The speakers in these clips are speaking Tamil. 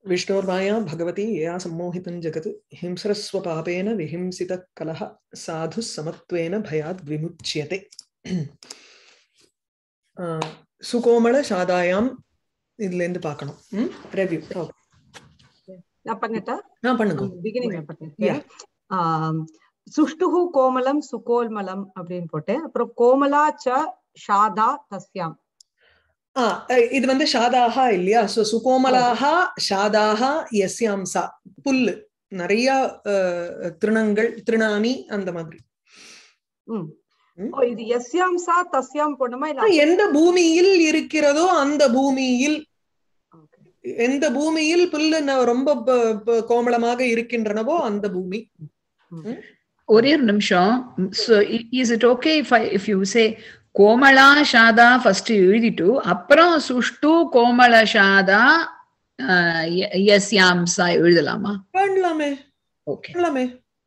विष्णोर्माया भगवती यया सम्मोहितं जगत् हिंस्रस्वपापेन विहिंसितः कलः साधुः समत्वेन भयाद् विमुच्यते சுகோமள சாதாயாம் இதுல இருந்து பார்க்கணும் ம் ரெவ்யூ நான் பண்ணட்டா நான் பண்ணுங்க பிகினிங் Yeah. பண்ணிருக்கேன் ஆம், சுஷ்டுஹு கோமலம் சுகோல்மலம் அப்படின்னு போட்டேன் அப்புறம் கோமலா ச ஷாதா தஸ்யாம் ஆ அஹ் இது வந்து ஷாதாஹா இல்லையா சோ சுகோமலாஹா ஷாதாஹா யஸ்யாம் சா புல்லு நிறைய அஹ், திருணங்கள் திருணானி அந்த மாதிரி ம். ம். ஓ இது எஸ்யாம் சா தஸ்யாம் போடணுமா இல்ல எந்த பூமியில் இருக்கிறதோ அந்த பூமியில் Okay. எந்த பூமியில் புல்லு ந- ரொம்ப ப- ப- கோமளமாக இருக்கின்றனவோ அந்த பூமி ஒரே ஒரு நிமிஷம் so i- is it okay if I if you say கோமலா ஷாதா ஃபர்ஸ்ட் எழுதிட்டு அப்புறம் சுஷ்டு கோமல ஷாதா எஸ்யாம்சா எழுதலாமா பண்ணலாமே ஓகே பண்ணலாமே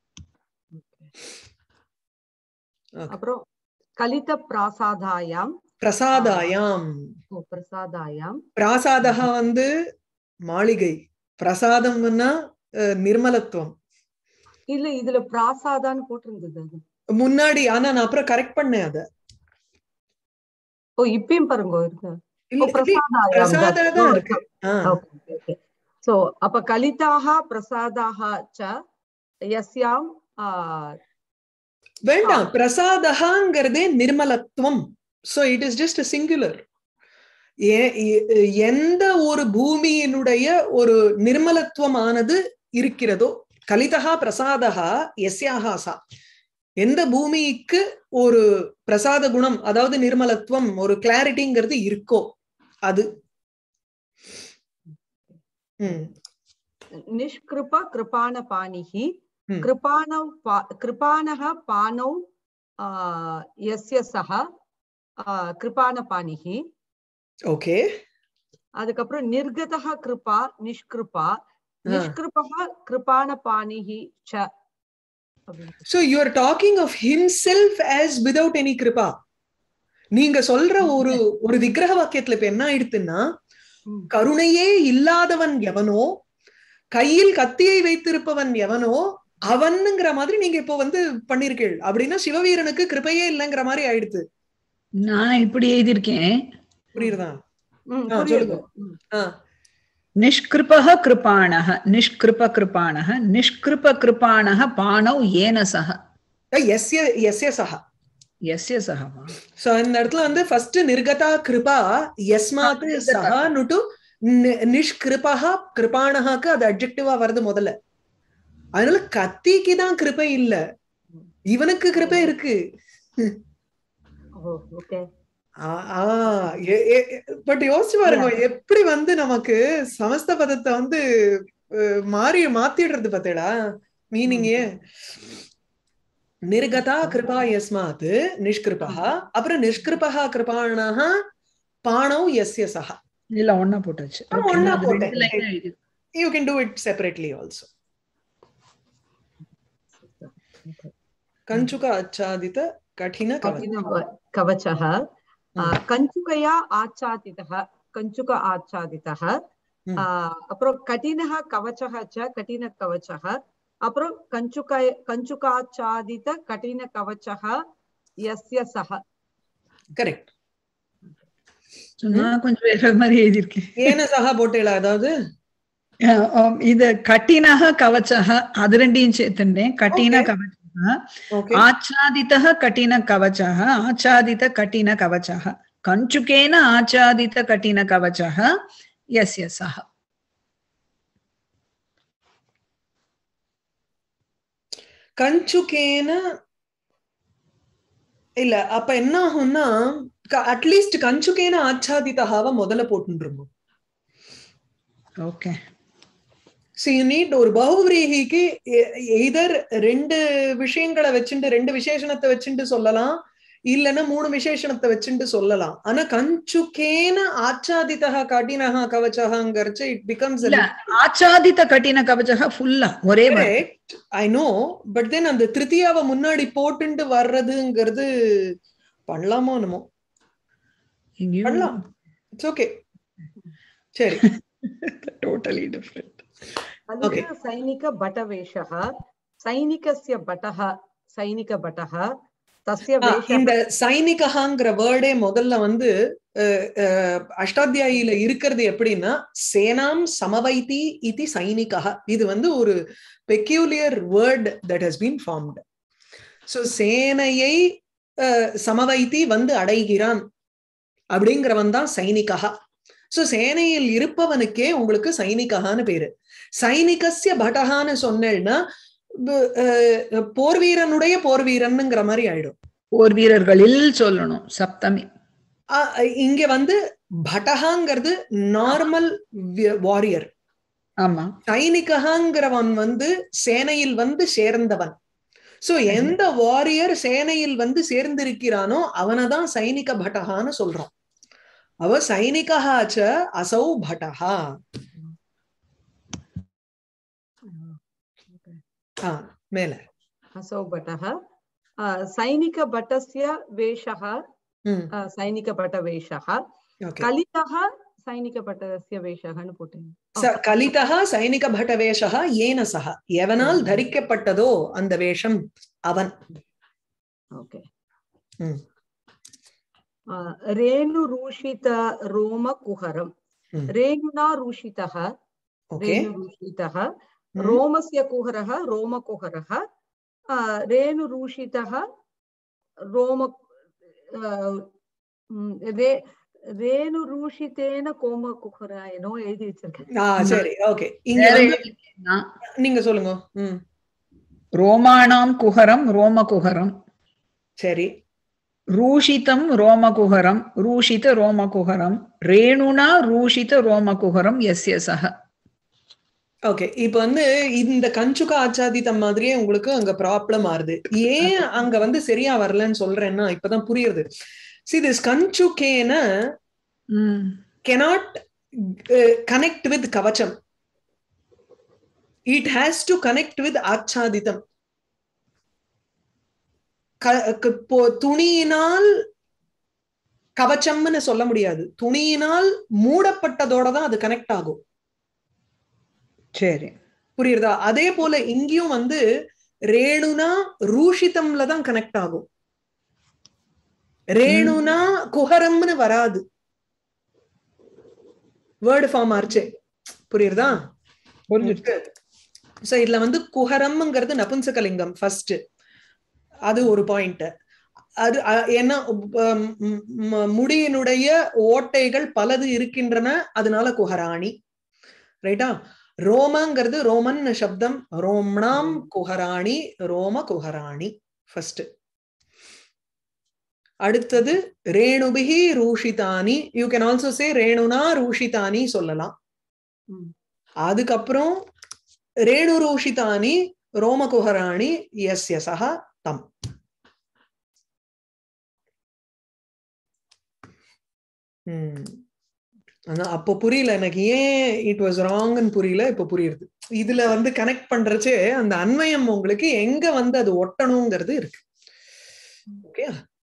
அப்புறம் கலித பிராசாதாயாம் பிரசாதாயாம் ஓ, பிரசாதாயாம் பிராசாதா வந்து மாளிகை பிரசாதம்னா அஹ், நிர்மலத்துவம் இல்ல இதுல பிராசாதான்னு போட்டிருந்தது அது முன்னாடி ஆனா நான் அப்புறம் கரெக்ட் பண்ணேன் அத ஓ இப்பயும் பாருங்க இருக்கு இல்ல, ஓ இல்ல, பிரசாதாயாம் பிரசாதா தான் இருக்கு ஆ, சோ அப்ப கலிதாக பிரசாதாக ச யஸ்யாம் ஆ, வேண்டாம் பிரசாதகாங்கிறதே நிர்மலத்துவம் so it is just singular எந்த ஒரு பூமியினுடைய ஒரு நிர்மலத்துவமானது இருக்கிறதோ கலிதகா பிரசாதகா எஸ்யாகா சா எந்த பூமிக்கு ஒரு பிரசாத குணம் அதாவது நிர்மலத்துவம் ஒரு கிளாரிட்டிங்கிறது இருக்கோ அது ம் निष्कृप कृपाणपाणिः Hmm. कृपाणौ पा- कृपाणः पाणौ आ, यस्य सः आ, कृपाणपाणिः ஓகே அதுக்கப்புறம் நிர்கதः கிருபா நிஷ்கிருபா நிஷ்கிருபः கிருபாணபாணிஹி ச அப்படின்னு. So you are talking of himself as without any kripa. நீங்க சொல்ற ஒரு ஒரு விக்கிரக வாக்கியத்துல இப்ப என்ன ஆயிடுத்துன்னா ம். கருணையே இல்லாதவன் எவனோ கையில் கத்தியை வைத்திருப்பவன் எவனோ அவனுங்கிற மாதிரி நீங்க இப்போ வந்து பண்ணிருக்கீள் அப்படின்னா சிவவீரனுக்கு கிருபையே இல்லைங்கிற மாதிரி ஆயிடுது நான் இப்படி எழுதியிருக்கேன் புரியுதா ம், ஆ, புரியுது சொல்லுங்க. ம். ஆ, நிஷ்கிருபः கிருபாணः நிஷ்கிருப கிருபாணः நிஷ்கிருப கிருபாணः பாணௌ ஏன சக எஸ்ய எஸ்ய சஹா எஸ்ய சகவா சோ இந்த இடத்துல வந்து ஃபர்ஸ்ட் நிர்கதா கிருபா யஸ்மாத் ஆ, நிர்கதா. சஹா நுட்டு நிஷ்கிருபா கிருபாணஹாக்கு அது அப்ஜெக்டிவா வருது முதல்ல அதனால கத்திக்கு தான் கிருபை இல்ல இவனுக்கு கிருபை இருக்கு ஓ, okay. பட் யோசிச்சு பாருங்க எப்படி வந்து நமக்கு சமஸ்த பதத்தை வந்து அஹ், மாறி மாத்திடுறது பார்த்தேடா மீனிங்கே நிர்கதா கிருபா யஸ்மாத் நிஷ்கிருபா அப்புறம் நிஷ்கிருபா கிருபாணஹ பாணௌ யஸ்ய சஹா இல்ல ஒன்னா போட்டாச்சு ஆ, Okay, ஒண்ணா நான் அது போட்டேன். ரெண்டு line எழுதி you can do it separately also கஞ்சுக அச்சாதித கடின கவச் कठिन कवचः आ, कञ्चुकया आच्छादितः कञ्चुक आच्छादितः ம். आ, அப்புறம் கடினः கவச்சः च கடின கவச்சः அப்புறம் கஞ்சுக கஞ்சுகாச்சாதித கடின கவச்சः யஸ்ய சஹ கரெக்ட் So, நான் கொஞ்சம் வேற மாதிரி எழுதியிருக்கேன் ஏன சஹா போட்டேளா அதாவது அஹ், ஆம், இது கட்டினः கவச்சः அது ரெண்டையும் சேர்த்துட்டேன் கட்டின Okay. கவச்சः ஓகே आच्छादितः कठिनकवचः आच्छादितकठिनकवचः कञ्चुकेन आच्छादितकठिनकवचः यस्य सः கஞ்சுகேன இல்ல அப்ப என்ன ஆகும்னா அட்லீஸ்ட் கஞ்சுகேன ஆச்சாதிதகாவ முதல்ல போட்டுருங்க ओके ஸோ யூ நீட் ஒரு பகுவிரீகிக்கு எதர் ரெண்டு விஷயங்களை வச்சுட்டு ரெண்டு விசேஷணத்தை வச்சுட்டு சொல்லலாம் இல்லைன்னா மூணு விசேஷணத்தை வச்சுட்டு சொல்லலாம் ஆனா கஞ்சுகேன ஆச்சாதிதா கடினஹா கவச்சகாங்கிறச்சு இட் பிகம்ஸ் இல்ல ஆச்சாதிதகठिनकवचः ஃபுல்லா ஒரே வார்த்தை. Correct I know but then அந்த திருத்தியாவை முன்னாடி போட்டுண்டு வர்றதுங்கிறது பண்ணலாமோ என்னமோ எங்கேயோ பண்ணலாம் இட்ஸ் ஓகே சரி totally different. Okay. कलित सैनिक बटवेषः सैनिकस्य बटः सैनिकभटः तस्य ஆ, वेषः இந்த சைனிகஹாங்கிற வேர்டே முதல்ல வந்து அஹ், அஹ், அஷ்டாத்தியாயில இருக்கிறது எப்படின்னா சேனாம் சமவைத்தி இது சைனிகா இது வந்து ஒரு peculiar word that has been formed so சேனையை அஹ், சமவைத்தி வந்து அடைகிறான் அப்படிங்கிறவன் தான் சைனிகா ஸோ சேனையில் இருப்பவனுக்கே உங்களுக்கு சைனிகஹான்னு பேரு சைனிகஸ்ய பட்டகான்னு சொன்னேன்னா ப- அஹ், போர் வீரனுடைய போர் வீரனுங்கிற மாதிரி ஆயிடும் போர் வீரர்களில் சொல்லணும் சப்தமி ஆ, இங்க வந்து பட்டகாங்கிறது நார்மல் வாரியர் ஆமா சைனிகங்கிறவன் வந்து சேனையில் வந்து சேர்ந்தவன் சோ எந்த வாரியர் சேனையில் வந்து சேர்ந்திருக்கிறானோ அவனதான் சைனிக பட்டகான்னு சொல்றோம் அவ சைனிகாச்ச அசௌ பட்டகா ஆ மேல असौ भटः अ, सैनिकभटस्य वेषः ம் अ, सैनिकभटवेषः ஓகே कलितः सैनिकभटस्य वेषः போட்டேன் ச- கலிதா சைனிக பட்டவேஷா ஏன சக எவனால் தரிக்கப்பட்டதோ அந்த வேஷம் அவன் ओके ம். रेणुरूषित रोमकुहरम् ம். रेणुना रूषितः ஓகே रेणुरूषितः ம். रोमस्य कुहरः रोमकुहरः अ, रेणुरूषितः रोम अ, ம், ரே- ரேணுரூஷிதேன கோமகுஹர என்னோ எழுதி வச்சிருக்கேன் ஆ சரி ஓகே இங்க வேற வந்து எழுதினா, நீங்க சொல்லுங்க ம் ரோமாணாம் குஹரம் ரோமகுஹரம் சரி ரூஷிதம் ரோமகுஹரம் ரூஷித ரோமகுஹரம் ரேணுனா ரூஷித ரோமகுஹரம் எஸ்ய சக ஓகே இப்ப வந்து இந்த கஞ்சுக ஆச்சாதித்தம் மாதிரியே உங்களுக்கு அங்க ப்ராப்ளம் ஆறுது ஏன் அங்க வந்து சரியா வரலன்னு சொல்றேன்னா இப்பதான் புரியுது சி திஸ் கஞ்சுகேன ம் cannot uh, connect with kavacham it has to connect with achaditam க- க- போ- துணியினால் கவச்சம்னு சொல்ல முடியாது துணியினால் மூடப்பட்டதோட தான் அது கனெக்ட் ஆகும் சரி புரியுறதா அதே போல இங்கேயும் வந்து ரேணுனா ரூஷிதம்ல தான் கனெக்ட் ஆகும் ரேணுனா குஹரம்னு வராது வேர்டு ஃபார்ம் ஆர்ச்சே புரியுறதா புரிஞ்சிருச்சு சோ இதுல வந்து குஹரம்ங்கிறது நபுன்சகலிங்கம் ஃபர்ஸ்ட் அது ஒரு பாயிண்ட் அது அ- ஏன்னா உம், ம், ம், முடியினுடைய ஓட்டைகள் பலது இருக்கின்றன அதனால குஹராணி ரைட்டா ரோமங்கிறது ரோமன் சப்தம் ரோம்ணாம் குஹராணி ரோம குஹராணி ஃபர்ஸ்ட் அடுத்தது ரேணுபிகி ரூஷிதானி யூ கேன் ஆல்சோ சே ரேணுனா ரூஷிதானி சொல்லலாம் ம். அதுக்கப்புறம் ரேணு ரூஷிதானி ரோமகுஹராணி எஸ்ய சக தம் ம். ஆனா அப்போ புரியல எனக்கு ஏன் இட் வாஸ் ராங்னு புரியல இப்ப புரியுது இதுல வந்து கனெக்ட் பண்றச்சே அந்த அன்வயம் உங்களுக்கு எங்க வந்து அது ஒட்டணுங்கிறது இருக்கு ஓகே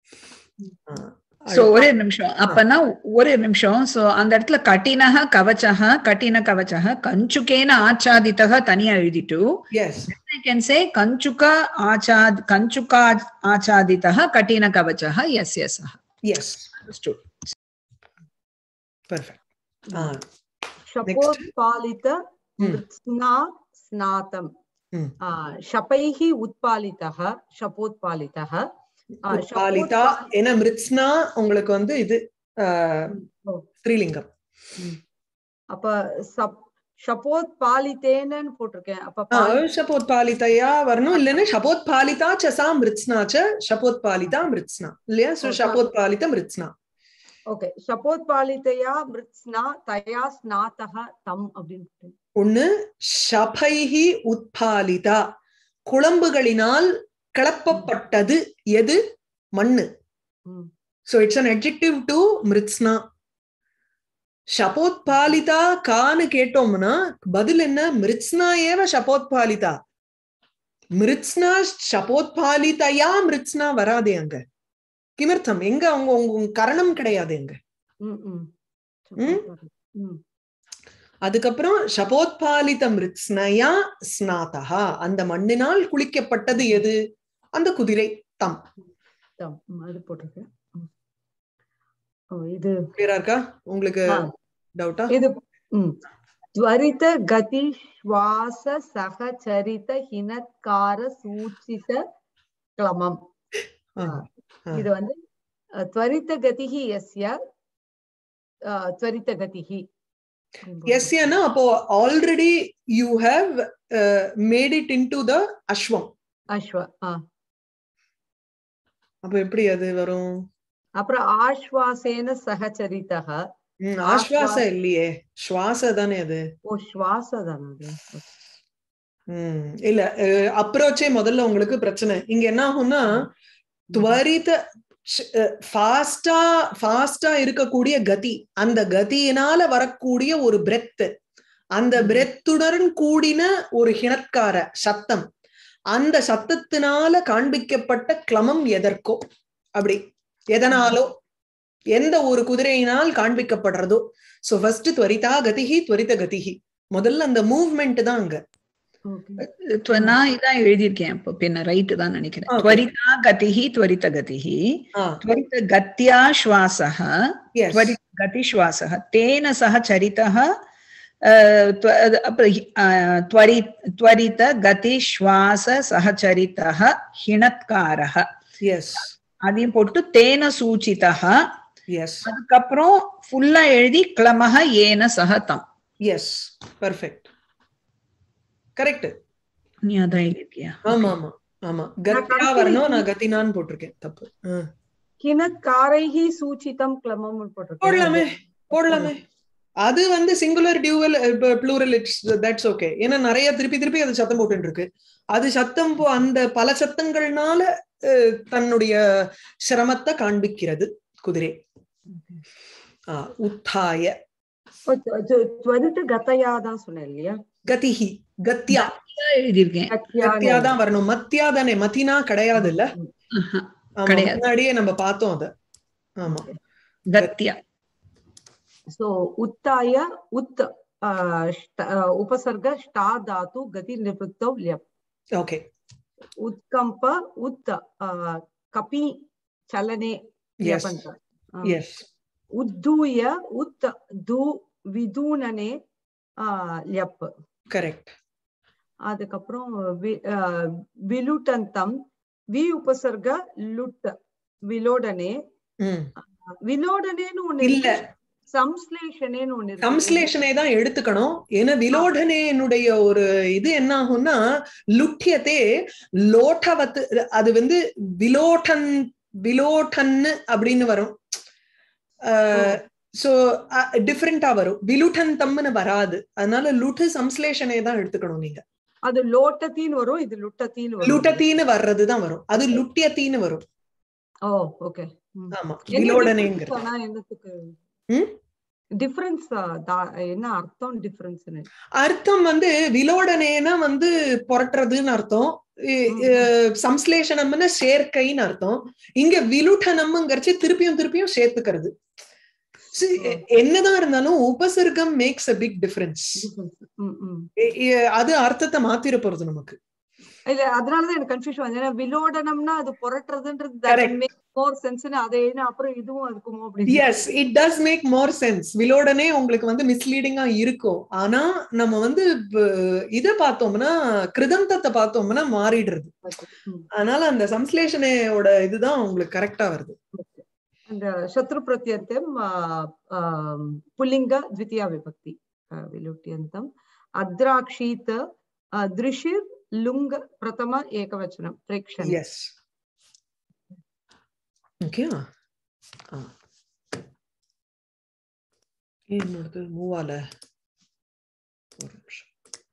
சோ ஒரே நிமிஷம் அப்பனா ஒரே நிமிஷம் சோ அந்த இடத்துல கட்டினக கவச்சக கட்டின கவச்சக கஞ்சுகேன ஆச்சாதித்தக தனியா எழுதிட்டு எஸ் ஐ கேன் சே கஞ்சுக ஆச்சாத் கஞ்சுகா ஆச்சாதித்தக கட்டின கவச்சக yes yes yes understood perfect ஆ शपोत्पालित ம். मृत्स्ना स्नातम् ம். आ, शपैः उत्पालितः शपोत्पालितः आ, உத்பாலிதா शपोत्पा- ஏன்னா மிருத்ஸ்னா உங்களுக்கு வந்து இது ஆஹ், ஓ. ஸ்ரீலிங்கம் அப்ப சப் ஷபோத்பாலித்தேன்னு போட்டிருக்கேன் அப்ப ஆ, பாலி- ஷபோத்பாலிதையா வரணும் இல்லைன்னா ஷபோத்பாலிதா ச சா மிருத்ஸ்னா ச ஷபோத்பாலிதா மிருத்ஸ்னா இல்லையா சோ ஓ, ஷபோத்பாலித மிருத்ஸ்னா ஓகே ஷபோத்பாலித்தையா மிருத்ஸ்னா தயா ஸ்நாதக தம் அப்படின்னு போட்டிருக்கேன். ஒண்ணு ஷபைஹி உத்பாலிதா குழம்புகளினால் கிளப்பப்பட்டது எது மண்ணு ம். So it's an adjective to மிருத்ஸ்னா ஷபோத்பாலிதா கான்னு கேட்டோம்னா பதில் என்ன மிருத்ஸ்னா ஏவ ஷபோத்பாலிதா மிருத்ஸ்னா ஷபோத்பாலிதையா மிருத்ஸ்னா வராதே அங்க கிமர்த்தம் எங்க அவங்க உங்க கரணம் கிடையாது எங்க ம், ம். ம்? ம். அதுக்கப்புறம் ஷபோத்பாலித மிருத்ஸ்னயா ஸ்நாதா அந்த மண்ணினால் குளிக்கப்பட்டது எது அந்த குதிரை தம் தம். ம், அது போட்டிருக்கேன் ம். ஓ, இது கிளியரா இருக்கா உங்களுக்கு ஆ, டவுட்டா இது ம். त्वरित गति श्वास सहचरित हिनत्कार सूचित क्लमम् இது வந்து அஹ், त्वरित गतिः यस्य அஹ், त्वरित गतिः எஸ்யனா அப்போ already you have made it in to the அஸ்வம் அஸ்வ ஆ. அப்ப எப்படி அது வரும் அப்புறம் ஆஸ்வாசேன சகச்சரித்தः ம், ஆஸ்வாச இல்லையே சுவாச தானே அது ஓ சுவாச தானே அது ம், இல்ல அப்ரோச்சே முதல்ல உங்களுக்கு பிரச்சனை இங்க என்ன ஆகும்னா துவரித ஃபாஸ்டா ஃபாஸ்டா இருக்கக்கூடிய கதி அந்த கதியினால வரக்கூடிய ஒரு பிரெத் அந்த ம். பிரெத்துடன் கூடின ஒரு ஹிணத்கார சத்தம் அந்த சத்தத்தினால காண்பிக்கப்பட்ட கிளமம் எதற்கோ அப்படி எதனாலோ எந்த ஒரு குதிரையினால் காண்பிக்கப்படுறதோ சோ ஃபர்ஸ்ட் துவரிதா கதிஹி துவரித கதிஹி முதல்ல அந்த மூவ்மெண்ட் தான் அங்க Okay. துவ- நான் இதான் எழுதியிருக்கேன் இப்போ பின்ன ரைட்டு தான் நினைக்கிறேன் Okay. துவரிதா கதிஹி துவரித கதிஹி ஆ त्वरित गत्या श्वासः எஸ் त्वरित गतिश्वासः तेन सह चरितः अ, त्व- अप- अ, त्वरि त्वरित गतिश्वास सहचरितः हिणत्कारः எஸ் அதையும் போட்டு தேன சூச்சிதः எஸ் அதுக்கப்புறம் ஃபுல்லா எழுதி கிளமஹ ஏன சகதம் எஸ் பர்ஃபெக்ட் கரெக்ட் நீ அதான் எழுதியா ஆமா ஆமா ஆமா கத்தியா கடைசி வரணும் நான் கத்தினான்னு போட்டிருக்கேன் தப்பு ஆ. கிணக்காரைஹி சூச்சிதம் கிளமம் போட்டிருக்கேன் போடலாமே போடலாமே அது வந்து singular dual plural it's that's okay ஏன்னா நிறைய திருப்பி திருப்பி அது சத்தம் போட்டு இருக்கு அது சத்தம் போ- அந்த பல சத்தங்கள்னால அஹ், தன்னுடைய சிரமத்தை காண்பிக்கிறது குதிரை ஆ, உத்தாய ஓ, து- து- துவரித கதையா தான் சொன்னேன் இல்லையா கதிஹி கத்தியா எழுதியிருக்கேன் கத்தியா கத்தியா தான் வரணும் மத்தியா தானே மத்தினா கிடையாது இல்ல ஆஹா, ஆமா, கிடையாது. முன்னாடியே நம்ம பார்த்தோம் அத ஆமா கத்தியா सो उत्थाय उत् अ, ष्ट- अ, उपसर्ग ष्टा धातु गति निवृत्तौ ल्यप् ஓகே उत्कम्प उत् अ, कपि चलने எஸ் ल्यपन्त अ, எஸ் उद्धूय उत् दू विदूनने अ, ल्यप् கரெக்ட் அதுக்கப்புறம் வி- அ, விலுட்டந்தம் வி உபசர்க லுட் விலோடனே ம் விலோடனேன்னு ஒண்ணு இல்ல. இருக்கு. சம்ஸ்லேஷனேன்னு ஒண்ணு இருக்கு. சம்ஸ்லேஷனை தான் எடுத்துக்கணும் ஏன்னா விலோடனேனுடைய ஒரு இது என்ன ஆகும்னா லுட்டியத்தே லோட்டவத்து அது வந்து விலோட்டன் விலோட்டன் அப்படின்னு வரும் சோ டிஃப்ரெண்டா வரும் விலுட்டந்தம்னு வராது அதனால லுட்டு சம்ஸ்லேஷனை தான் எடுத்துக்கணும் நீங்க அது லோட்டத்தின்னு வரும் இது லுட்டத்தின்னு வரும் லுட்டத்தீன்னு வர்றதுதான் வரும் அது லுட்டியத்தீன்னு வரும் ஓ ஓகே ஆமா என்ன விலோடனேங்கிற difference ஆனா என்னத்துக்கு ம்? டிஃபரன்ஸ் என்ன அர்த்தம் டிஃபரன்ஸ் அர்த்தம் வந்து விலோடனேனா வந்து புரட்டுறதுன்னு அர்த்தம் இ- ம். இ- சம்ஸ்லேஷனம்னு சேர்க்கைன்னு அர்த்தம் இங்க விலுட்டனம்ங்கிறச்சு திருப்பியும் திருப்பியும் சேர்த்துக்கிறது See, எ- என்னதான் இருந்தாலும் உபசர்க்கம் மேக்ஸ் அ பிக் டிஃபரன்ஸ் அது அர்த்தத்தை மாத்திர போறது நமக்கு இல்ல அதனாலதான் எனக்கு கன்ஃபியூஷன் வந்து ஏன்னா விலோடனம்னா அது புரட்டுறதுன்றது Correct. மோர் சென்ஸ்னு அதை என்ன அப்புறம் இதுவும் இருக்குமோ அப்படின்னு yes it does make more sense விலோடனே உங்களுக்கு வந்து மிஸ்லீடிங்கா இருக்கும் ஆனா நம்ம வந்து வ- இத பார்த்தோம்னா கிருதந்தத்தை பார்த்தோம்னா மாறிடுறது ம். அதனால அந்த சம்ஸ்லேஷனோட இதுதான் உங்களுக்கு கரெக்டா வருது அந்த சத்ரு பிரத்யர்த்தம் புல்லிங்க ದ್ವಿತೀಯ ವಿಭಕ್ತಿ ವಿಲುಟ್ಯಂತಂ ಅದ್ರಾಕ್ಷೀತ ದೃಶಿರ್ ಲುಂಗ್ ಪ್ರಥಮ ಏಕವಚನ ಪ್ರೇಕ್ಷಣ எஸ் ஓகேவா என்னோடது மூவால ஒரு நிமிஷம்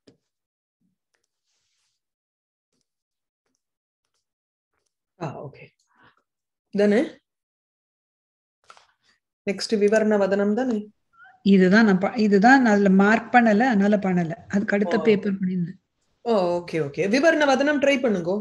ஆ ஓகே தானே நெக்ஸ்ட் விவரண வதனம் தானே இதுதான் நான் ப- இதுதான் நான் அதுல மார்க் பண்ணல அதனால பண்ணல அதுக்கு அடுத்த ஓ. பேப்பர் பண்ணிருந்தேன் ஓ ஓகே ஓகே விவரண வதனம் ட்ரை பண்ணுங்க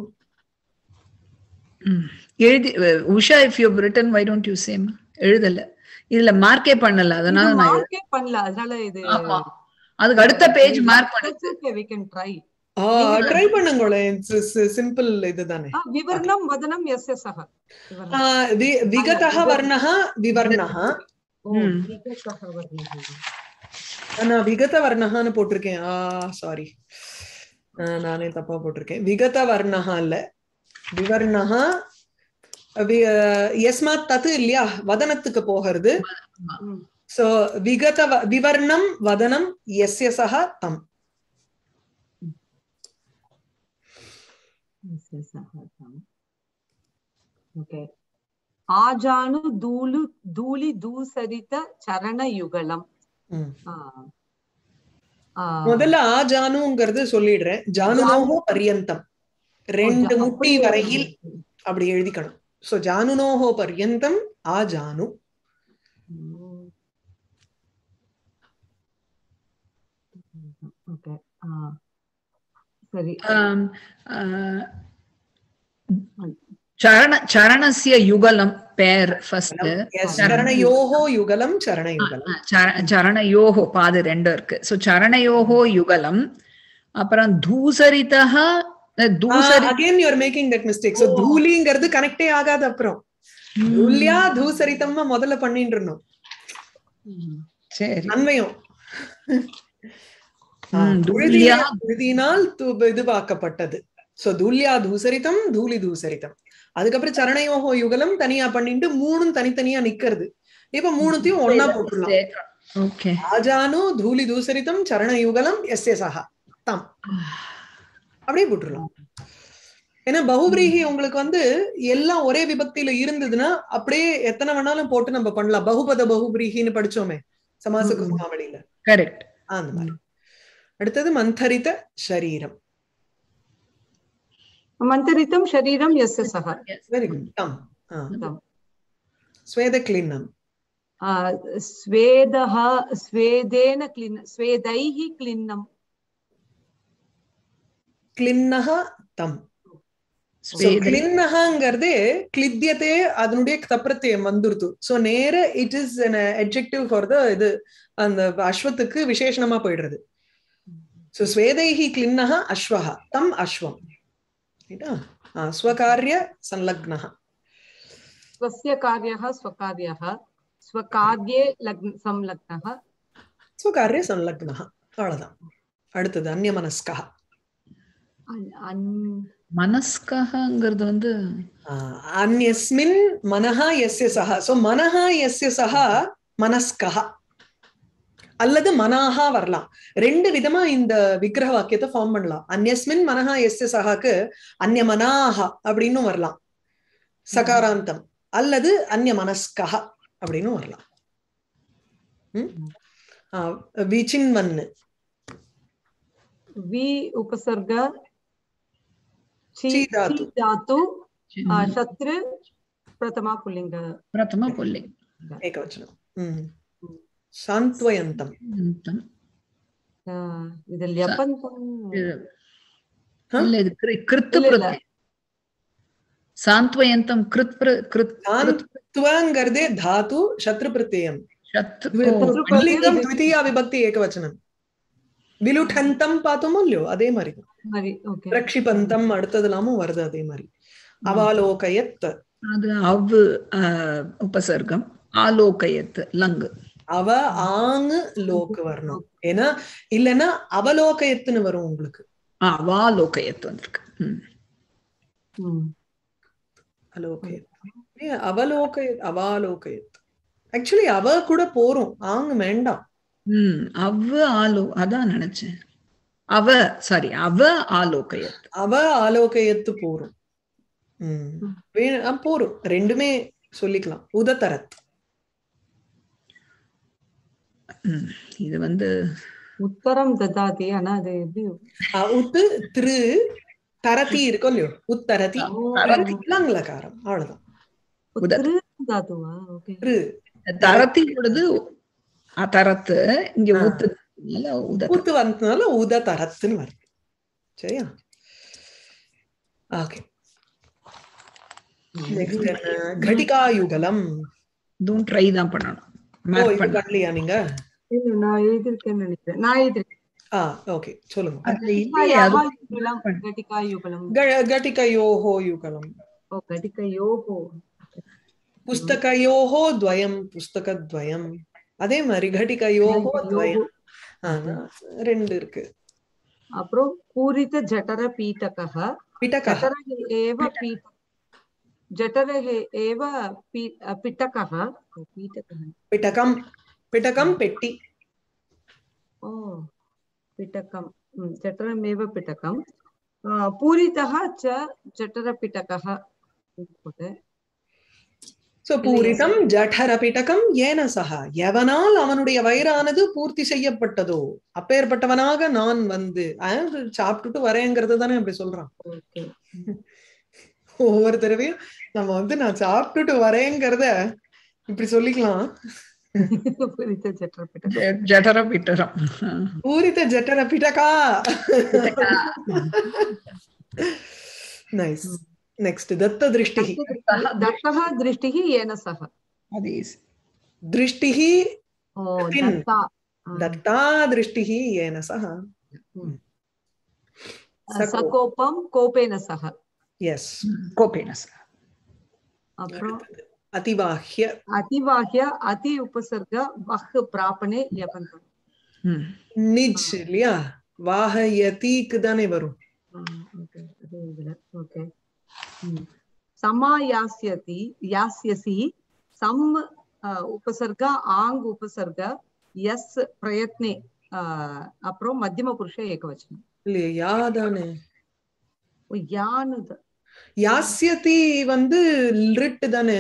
ம். எழுதி அஹ், உஷா if you written why don't you same எழுதல இதுல மார்க்கே பண்ணல அதனால நான் எழு- மார்க்கே பண்ணல அதனால இது ஆமா அதுக்கு அடுத்த பேஜ் மார்க் பண்ணு That's okay, we can try. Try பண்ணுங்களேன் சிம்பிள் இதுதானே Ah, விவரணம் வதனம் எஸ்ய சக விவரணம். ஆ, வி- விகதः வர்ணः விவர்ணः ஓ, ம். விகதः வர்ணः. நான் விகத வர்ணஹான்னு போட்டிருக்கேன் ஆ சாரி நானே தப்பா போட்டிருக்கேன் விகத வர்ணஹா இல்ல விவர்ணஹா வி- அஹ், யஸ்மாத் தத்து இல்லையா வதனத்துக்கு போகிறது ம். சோ விகத வ- விவர்ணம் வதனம் எஸ்ய சக தம் எஸ்ய சக தம். Okay. ஆஜானு தூளு தூளி தூசரித சரண யுகலம் ம். ஆ. ஆ. முதல்ல ஆ ஜானுங்கிறது சொல்லிடுறேன் ஜானுனோஹோ பர்யந்தம் ரெண்டு ஓ, முட்டி வரையில் அப்படி எழுதிக்கணும் சோ ஜானுனோஹோ பர்யந்தம் ஆ ஜானு ம். Okay. ஆ. சரி ஆம், ஆ, சரண சரணस्य யுகலம் பேர் ஃபர்ஸ்ட் எஸ் சரணயோஹோ யுகலம் சரணயுகலம் சரணயோகோ பாது ரெண்டும் இருக்கு சோ சரணயோகோ யுகலம் அப்புறம் தூசரிதः தூசரி again you are making that mistake so தூளிங்கிறது கனெக்டே ஆகாது அப்புறம் தூல்யா தூசரித்தம்மா முதல்ல பண்ணிட்டு இருந்தோம் ம். சரி அன்வயம் ம், உழுதியா தூல்யா உழுதியினால் து- இதுவாக்கப்பட்டது சோ தூல்யா தூசரிதம் தூளி தூசரிதம் அதுக்கப்புறம் சரணயோகோ யுகலம் தனியா பண்ணிட்டு மூணும் தனித்தனியா நிக்கிறது இப்ப மூணுத்தையும் ஒன்னா போட்டுடலாம் ஓகே ஆஜானு தூளி தூசரிதம் சரணயுகலம் எஸ் எஸ் ஆஹா தம் அப்படியே போட்டுடலாம் ஏன்னா பகுபிரீகி உங்களுக்கு வந்து எல்லாம் ஒரே விபக்தியில இருந்ததுன்னா அப்படியே எத்தனை வேணாலும் போட்டு நம்ம பண்ணலாம் பகுபத பகுபிரீகின்னு படிச்சோமே சமாச ம். குசுமாவளியில கரெக்ட் அந்த மாதிரி அடுத்தது மந்தரித சரீரம் மந்தரித்தம் சரீரம் எஸ்ய சக வெரி குட் டம் ஆ. தம். ஸ்வேத கிளின்னம் आ, स्वेदः स्वेदेन क्लिन् स्वेदैः क्लिन्नम् கிளின்னஹ தம் So, ஸ்வேத கிளின்னஹங்கிறதே கிளித்தியத்தே அதனுடைய தப்பிரத்தியம் வந்துருது சோ நேர it is an adjective for the இது அந்த அஸ்வத்துக்கு விசேஷணமா போயிடுறது சோ ஸ்வேதைஹி கிளின்னஹ அஸ்வஹ தம் அஸ்வம் ரைட்டா ஆ, ஸ்வகாரிய சல்லக்னஹ स्वस्य कार्यः स्वकार्यः स्वकार्ये लग्न संलग्नः ஸ்வகாரிய சல்லக்னஹ அவ்வளவுதான் அடுத்தது அந்நியமனஸ்கா अन्- अन्- மனஸ்கங்கிறது வந்து அந்யஸ்மின் மனஹா எஸ்ய சஹா சோ மனஹா எஸ்ய சஹா மனஸ்கஹ அல்லது மனாஹா வரலாம் ரெண்டு விதமா இந்த விக்கிரக வாக்கியத்தை ஃபார்ம் பண்ணலாம் அந்யஸ்மின் மனஹா எஸ்ய சஹாக்கு அந்ய மனாஹா அப்படின்னு வரலாம் சகாராந்தம் அல்லது அந்ய மனஸ்கஹ அப்படின்னு வரலாம் ம்? ஆ, விசின்வன்னு वि उपसर्ग छि छि धातु। छि धातु आ, शत्रु प्रथमा पुल्लिङ्ग பிரதம புள்ளி ஏகவச்சனம் ம் சாந்த்வயந்தம் आ, இது ல்யபந்தம் ஆ? இல்ல இது கிரு- கிருத்து இல்ல, இல்ல. பிரத்யம் சாந்த்வயந்தம் கிருத் பிர- கிருத் கிருத் சாந்த்வங்கிறதே தாத்து சத்ரு பிரத்யம் சத்து சத்ரு புல்லிங்கம் த்விதீயா விபக்தி ஏகவச்சனம் விலுட்டந்தம் பார்த்தோமோ இல்லையோ அதே மாதிரி மாதிரி ஓகே பிரக்ஷிபந்தம் அடுத்ததுலாமும் வருது அதே மாதிரி அவாலோகயத் அது அவ் அஹ், உபசர்க்கம் ஆலோகயத் லங்கு அவ ஆங்கு லோக்கு வரணும் ஏன்னா இல்லைன்னா அவலோகயத்துன்னு வரும் உங்களுக்கு அவாலோகயத் வந்திருக்கு ம். ம். அலோகயத் ஏ, அவலோகயத் அவாலோகயத் ஆக்சுவலி அவ கூட போறோம் ஆங்கு வேண்டாம் ம் அவ் ஆலோ அதான் நினைச்சேன் அவ சாரி அவ ஆலோகயத் அவ ஆலோகயத்து போறோம் உம் வே- ஆ, போறோம் ரெண்டுமே சொல்லிக்கலாம் உதத்தரத் ம். இது வந்து உத்தரம் ததாதி ஆனா அது எப்படி ஆ, உத்து திரு தரதி இருக்கும் இல்லையோ உத்தரதி தரதி இளங்கலகாரம் அவ்வளவுதான் உத்திரு தாதுவா ஓகே திரு தரத்தி பொழுது அதரத்து இங்க ஆ. ஊத்து உத ஊத்து வந்ததுனால உதத்தரத்துன்னு வருது சரியா ஓகே நெக்ஸ்ட் கடிகாயுகலம் இதுவும் ட்ரை தான் பண்ணணும் ஓ மேப் இது பண்ண பண்ணலையா நீங்க இல்ல நான் எழுதிருக்கேன்னு நினைக்கிறேன் நான் எழுதிருக்கேன் ஆ ஓகே சொல்லுங்க அதுல இல்லையே அது युगलं घटिकायुगलं க- கட்டிகயோஹோ யுகலம் ओ घटिकयोः புஸ்தகயோஹோ துவயம் புஸ்தகத்வயம் அதே மாதிரி கட்டிகயோஹோ துவயம் ஆனா, ரெண்டு இருக்கு அப்புறம் பூரித ஜடர பீட்டகः பிடகா जठरः एव पीठ जठरः एव पी- पिटकः पीटकः பிடகம் பிடகம் பெட்டி ओ पिटकं हम्म, जठरमेव पिटकं आ, पूरितः च जठरपिटकः சோ பூரிதம் ஜடர பிடகம் ஏன சஹா எவனால் அவனுடைய வயிறானது பூர்த்தி செய்யப்பட்டதோ அப்பேற்பட்டவனாக நான் வந்து அஹ், சாப்பிட்டுட்டு வரேங்கிறது தானே அப்படி சொல்றான் ओके ஒவ்வொரு தடவையும் நம்ம வந்து நான் சாப்பிட்டுட்டு வரேங்கிறத இப்படி சொல்லிக்கலாம் पूरित जठरपिटकः ஜடர பிட்டரம் பூரித ஜட்டர பிடகா நைஸ் நெக்ஸ்ட் தத்த திருஷ்டி दत्तः दृष्टिः येन सह அது easy. திருஷ்டி ओ किं? दत्ता आ, दत्ता दृष्टिः येन सह सकोपं कोपेन सह यस् கோபேன சக. அப்புறம் अतिबाह्य அதிவாகிய அதி உபசர்க வஹ் பிராபணே யபந்தம் ம். நிஜ் இல்லையா வாஹயதிக்கு தானே வரும் ஓகே சமாயாஸ்யதி யாஸ்யசி சம் அஹ், உபசர்க ஆங் உபசர்க எஸ் பிரயத்னே அஹ், அப்புறம் மத்தியம புருஷ ஏகவச்சனம் இல்லையா யா தானே ஓ, யானு த- யாஸ்யதி வந்து லிட் தானே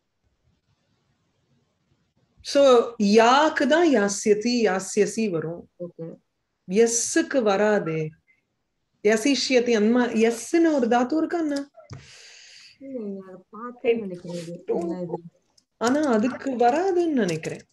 சோ யாக்கு தான் யாஸ்யதி யாஸ்யசி வரும் ஓகே எஸ்ஸுக்கு வராதே யசிஷ்யதி அந்த எஸ்ன்னு ஒரு தாத்து இருக்கா என்ன பார்த்தேன்னு நினைக்கிறேன் இது. என்ன இது? ஆனா அதுக்கு வராதுன்னு நினைக்கிறேன்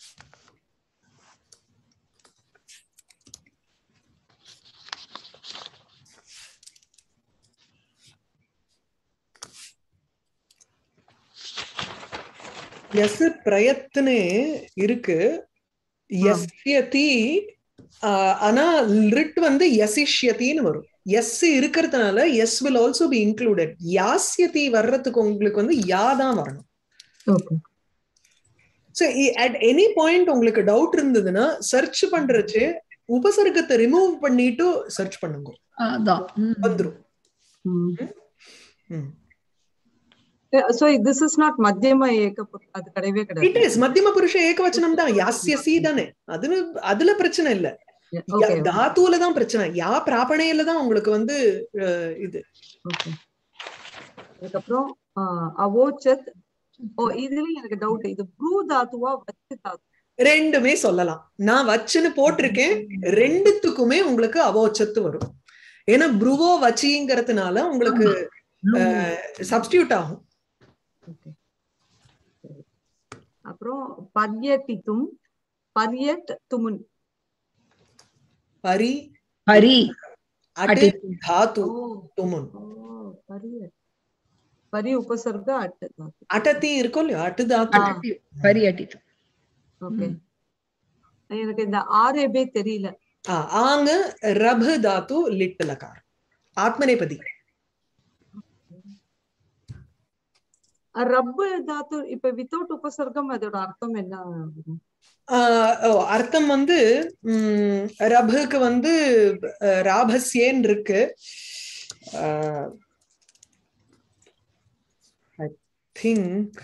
எஸ் பிரயத்னே இருக்கு எஸ்யதி ஆஹ், ஆனா லிட் வந்து எசிஷ்யத்தின்னு வரும் எஸ் இருக்கிறதுனால yes will also be included யாஸ்யதி வர்றதுக்கு உங்களுக்கு வந்து யா தான் வரணும் okay so at any point உங்களுக்கு டவுட் இருந்ததுன்னா சர்ச் பண்றச்சு உபசர்க்கத்தை ரிமூவ் பண்ணிட்டு சர்ச் பண்ணுங்க அதான் ம். வந்துரும் சோ திஸ் இஸ் நாட் மத்தியம ஏக புரு- அது கிடையவே இட் கிடையாது இஸ் மத்தியம புருஷ ஏகவச்சனம் தான் யாஸ்யசி தானே அதுல அதுல பிரச்சனை இல்ல ஓகே தாத்துல தான் பிரச்சனை யா பிராபணையில தான் உங்களுக்கு வந்து அஹ், இது ஓகே அதுக்கப்புறம் ஆஹ், அவோச்சத் ஓ இதுலயும் எனக்கு டவுட் இது ப்ரூ தாத்துவா வச்சு தாத்து ரெண்டுமே சொல்லலாம் நான் வச்சுன்னு போட்டிருக்கேன் ரெண்டுத்துக்குமே உங்களுக்கு அவோச்சத்து வரும் ஏன்னா ப்ருவோ வச்சிங்கிறதுனால உங்களுக்கு சப்ஸ்டியூட் ஆகும் ஓகே அப்புறம் பர்யட்டித்தும் பர்யட் துமுன் பரி ஹரி அட்டு அட்டித்து. தாத்து ஓ துமுன் ஓ பரியட் பரி உபசர்க அட் தாத்து அட்டத்தி இருக்கும் இல்லையா அட்டு தாத்து அட்டித்து. ஹரி அட்டித்து ஓகே எனக்கு இந்த ஆர்ஏபே தெரியல ஆ, ஆங்க ரபு தாத்து லிட் லகார் ஆத்மநேபதி ரப்பு தாத்து இப்ப வித்தவுட் உபசர்க்கம் அதோட அர்த்தம் என்ன ஆகும்? ஆ, ஓ, அர்த்தம் வந்து ம், ரபுக்கு வந்து அஹ், ராபஸ்யேன் இருக்கு ஐ திங்க்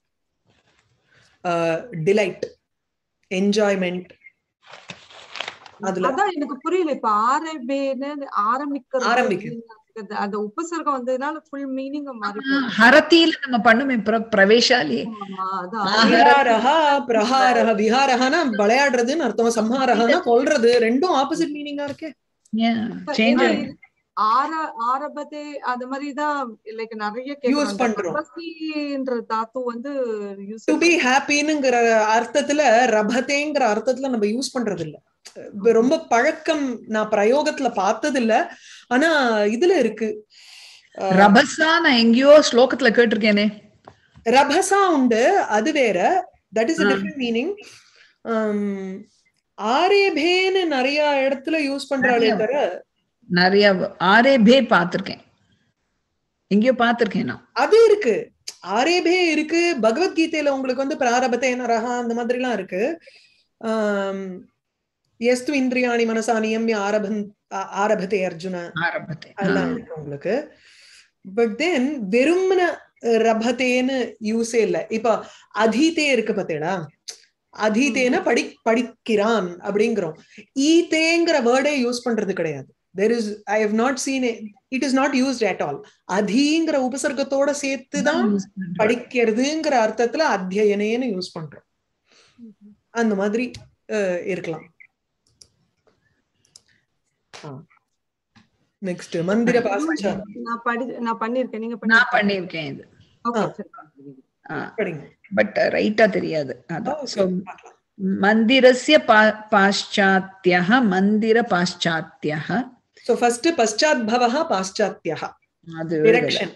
டிலைட் என்ஜாய்மெண்ட் அதுல அதான் எனக்கு புரியல இப்ப ஆர்ஏபேன்னு ஆரம்பிக்கிறது ஆரம்பிக்குது. அப்படிங்கிறது, அந்த உபசர்க்கம் வந்ததுனால ஃபுல் மீனிங் மாறி போகுது. ஹரத்தியில நம்ம பண்ணுமே பிர- பிரவேசாலி ஆமா, அதான் விஹாரஹா பிரஹாரஹ விஹாரஹனா விளையாடுறதுன்னு அர்த்தம் சம்ஹாரஹனா கொல்றது ரெண்டும் ஆப்போசிட் மீனிங்கா இருக்கே சேஞ்ச் ஏன்னா இது ஆர ஆரபத்தே அந்த மாதிரிதான் லைக் நிறைய Use பண்றோம். பண்றோம்ன்ற தாத்து வந்து யூஸ் டு பி ஹாப்பினுங்கிற அர்த்தத்துல ரபதேங்கிற அர்த்தத்துல நம்ம யூஸ் பண்றது இல்ல இப்ப ரொம்ப பழக்கம் நான் பிரயோகத்துல பார்த்தது இல்ல ஆனா இதுல இருக்கு அஹ், ரபஸா நான் எங்கேயோ ஸ்லோகத்துல கேட்டிருக்கேனே ரபசா உண்டு அது வேற தட் இஸ் ஆ. டிஃப்ரெண்ட் மீனிங் ஆரேபேன்னு நிறைய இடத்துல யூஸ் பண்றாளே நிறைய. தவிர நிறைய ஆரே பே பார்த்திருக்கேன் எங்கேயோ பார்த்திருக்கேன் நான் அது இருக்கு ஆரேபே இருக்கு பகவத்கீதையில உங்களுக்கு வந்து பிராரபத்தே நரகா அந்த மாதிரி எல்லாம் இருக்கு ஆம், எஸ்து இந்திரியாணி மனசா நியமிய ஆரபன் ஆ- ஆரபத்தே அர்ஜுன ஆரம்பத்தை அதெல்லாம் இருக்கு உங்களுக்கு பட் தென் வெறுமன ரபத்தேன்னு யூஸே இல்ல இப்ப அதீதே இருக்கு பார்த்தேடா அதீதேன படி படிக்கிறான் அப்படிங்கிறோம் ஈதேங்கிற வேர்டே யூஸ் பண்றது கிடையாது there is I have not seen it is not used at all அதீங்கிற உபசர்க்கத்தோட சேர்த்து தான் படிக்கிறதுங்கிற அர்த்தத்துல அத்தியனேன்னு யூஸ் பண்றோம் அந்த மாதிரி அஹ், இருக்கலாம் நெக்ஸ்ட் மந்திர பாஸ்டா நான் படி நான் பண்ணிருக்கேன் நீங்க நான் பண்ணிருக்கீங்க பண்ணியிருக்கேன் இது ஓகே ஆ. சரி படிங்க பட் ரைட்டா தெரியாது அதான் Okay, So, பார்க்கலாம். மந்திரஸ்ய பா- பாश्चात्यः மந்திர பாश्चात्यः So first பశ్చాத் பவஹ பாশ্చాத்யஹ அது டிரெக்ஷன்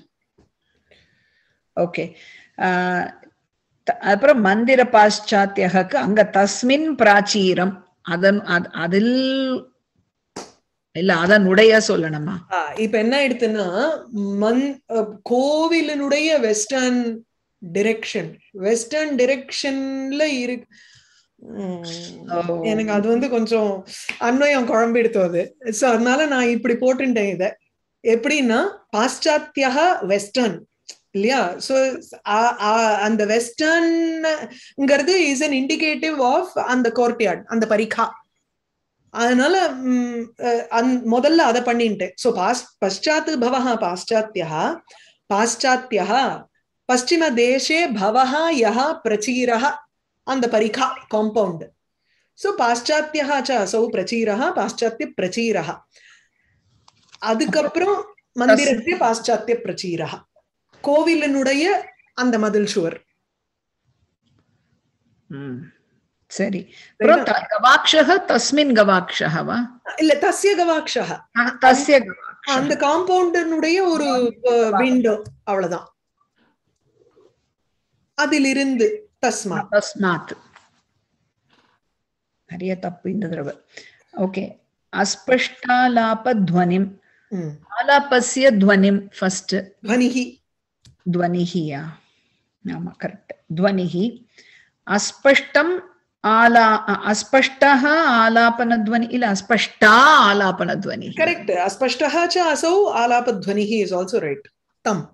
ஓகே அப்புறம் மந்திர பாশ্चात्यஹக்கு அங்க தஸ்மின் பிராச்சீரம் அதன் அது- அதில் இல்ல அதனுடைய சொல்லணுமா இப்ப என்ன ஆயிடுத்துன்னா மண் அஹ், கோவிலினுடைய வெஸ்டர்ன் டிரெக்ஷன் வெஸ்டர்ன் டிரெக்ஷன்ல இரு உம், ஓ. எனக்கு அது வந்து கொஞ்சம் அன்வயம் குழம்பிடுத்து அது சோ அதனால நான் இப்படி போட்டுட்டேன் இத எப்படின்னா பாশ্চাத்யா வெஸ்டர்ன் இல்லையா சோ அந்த வெஸ்டர்ன்ங்கிறது இஸ் அன் இண்டிகேட்டிவ் ஆஃப் அந்த கோர்ட்யார்ட் அந்த பரிகா அதனால ம், அஹ், அந்- முதல்ல அதை பண்ணிட்டேன் சோ பாஸ் பశ్చాத் பவஹ பாশ্চাத்யா பாশ্চাத்யா பশ্চিಮ தேசே பவஹ யஹ பிரச்சீரஹ அந்த பரிகா காம்பவுண்ட் சோ பாশ্চাத்யா ச அசௌ பிரச்சீரஹ பாশ্চাத்ய பிரச்சீரஹ அதுக்கப்புறம் மந்திரத்திய பாশ্চাத்ய பிரச்சீரஹ கோவிலினுடைய அந்த மதில் சுவர் ம். சரி அப்புறம் த- கவாக்ஷः தஸ்மின் கவாக்ஷः வா இல்ல தஸ்ய கவாக்ஷः அஹ், தஸ்ய கவாக்ஷः. அந்த காம்பவுண்டினுடைய ஒரு விண்டோ அவ்வளவுதான் அதிலிருந்து தஸ்மா தஸ்மாத் நிறைய தப்பு இந்த தடவை ஓகே அஸ்பஷ்டாலாப துவனிம் ம். ஆலாபஸ்ய துவனிம் ஃபர்ஸ்ட் துவனிஹி துவனிஹியா ஆமா கரெக்ட் துவனிஹி அஸ்பஷ்டம் ஆலா அஸ்பஷ்டः ஆலாபனத்வனி இல்ல அஸ்பஷ்டா ஆலாபனத்வனி கரெக்ட் அஸ்பஷ்டः च असौ आलापध्वनिः இஸ் ஆல்சோ ரைட் தம்